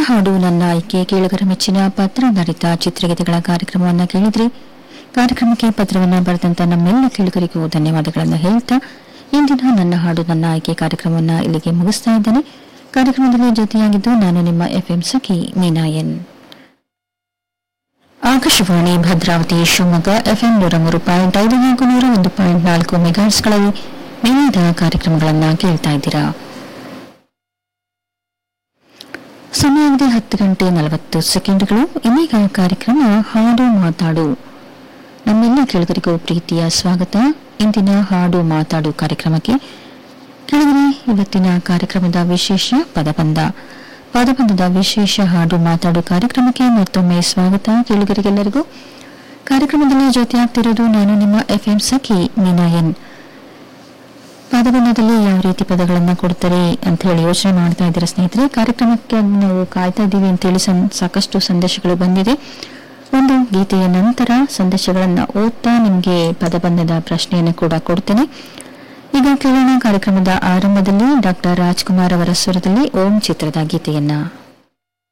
ಹಾಡು ನನ್ನ ಆಯ್ಕೆ ಕೇಳುಗರ ಮೆಚ್ಚಿನ ಪತ್ರಧಾರಿತ ಚಿತ್ರಗೀತೆಗಳ ಕಾರ್ಯಕ್ರಮವನ್ನು ಕೇಳಿದ್ರಿ ಕಾರ್ಯಕ್ರಮಕ್ಕೆ ಪತ್ರವನ್ನು ಬರೆದಂತ ನಮ್ಮೆಲ್ಲ ಕೇಳುಗರಿಗೂ ಧನ್ಯವಾದಗಳನ್ನು ಹೇಳ್ತಾ ಇಂದಿನ ನನ್ನ ಹಾಡು ನನ್ನ ಆಯ್ಕೆ ಕಾರ್ಯಕ್ರಮವನ್ನು ಇಲ್ಲಿಗೆ ಮುಗಿಸ್ತಾ ಇದ್ದೇನೆ ಕಾರ್ಯಕ್ರಮದಲ್ಲಿ ಜೊತೆಯಾಗಿದ್ದು ನಾನು ನಿಮ್ಮ ಎಫ್ಎಂ ಸಖಿ ಮೀನಾ ಎನ್ ಆಕಾಶವಾಣಿ ಭದ್ರಾವತಿ ಶಿವಮೊಗ್ಗ ಎಫ್ಎಂ ನೂರ ಮೂರು ಪಾಯಿಂಟ್ ಐದು ಹಾಗೂ ನೂರ ಒಂದು ಪಾಯಿಂಟ್ ನಾಲ್ಕು ಮೆಗಾಟ್ಸ್ಗಳಲ್ಲಿ ವಿವಿಧ ಕಾರ್ಯಕ್ರಮಗಳನ್ನು ಕೇಳ್ತಾ ಇದ್ದೀರಾ ಸಮಯವಿದೆ ಹತ್ತು ಗಂಟೆ ನಲವತ್ತು ಸೆಕೆಂಡ್ಗಳು ಇನ್ನೀಗ ಕಾರ್ಯಕ್ರಮ ಹಾಡು ಮಾತಾಡು ನಮ್ಮೆಲ್ಲ ಕೇಳುಗರಿಗೂ ಪ್ರೀತಿಯ ಸ್ವಾಗತ ಇಂದಿನ ಹಾಡು ಮಾತಾಡು ಕಾರ್ಯಕ್ರಮಕ್ಕೆ ಕೆಳಗಡೆ ಇವತ್ತಿನ ಕಾರ್ಯಕ್ರಮದ ವಿಶೇಷ ಪದಬಂಧ ಪದಬಂಧದ ವಿಶೇಷ ಹಾಡು ಮಾತಾಡು ಕಾರ್ಯಕ್ರಮಕ್ಕೆ ಮತ್ತೊಮ್ಮೆ ಸ್ವಾಗತ ಕೇಳುಗರಿಗೆಲ್ಲರಿಗೂ ಕಾರ್ಯಕ್ರಮದಲ್ಲಿ ಜೊತೆಯಾಗ್ತಿರೋದು ನಾನು ನಿಮ್ಮ ಎಫ್ಎಂ ಸಖಿ ಮೀನಾಯನ್ ಪದಬಂಧದಲ್ಲಿ ಯಾವ ರೀತಿ ಪದಗಳನ್ನು ಕೊಡ್ತಾರೆ ಅಂತ ಹೇಳಿ ಯೋಚನೆ ಮಾಡ್ತಾ ಇದ್ದೀರಾ ಸ್ನೇಹಿತರೆ ಕಾರ್ಯಕ್ರಮಕ್ಕೆ ನಾವು ಕಾಯ್ತಾ ಇದ್ದೀವಿ ಅಂತೇಳಿ ಸಂ- ಸಾಕಷ್ಟು ಸಂದೇಶಗಳು ಬಂದಿದೆ ಒಂದು ಗೀತೆಯ ನಂತರ ಸಂದೇಶಗಳನ್ನು ಓದ್ತಾ ನಿಮಗೆ ಪದಬಂಧದ ಪ್ರಶ್ನೆಯನ್ನು ಕೂಡ ಕೊಡ್ತೇನೆ ಈಗ ಕೇಳೋಣ ಕಾರ್ಯಕ್ರಮದ ಆರಂಭದಲ್ಲಿ ಡಾಕ್ಟರ್ ರಾಜ್ಕುಮಾರ್ ಅವರ ಸ್ವರದಲ್ಲಿ ಓಂ ಚಿತ್ರದ ಗೀತೆಯನ್ನ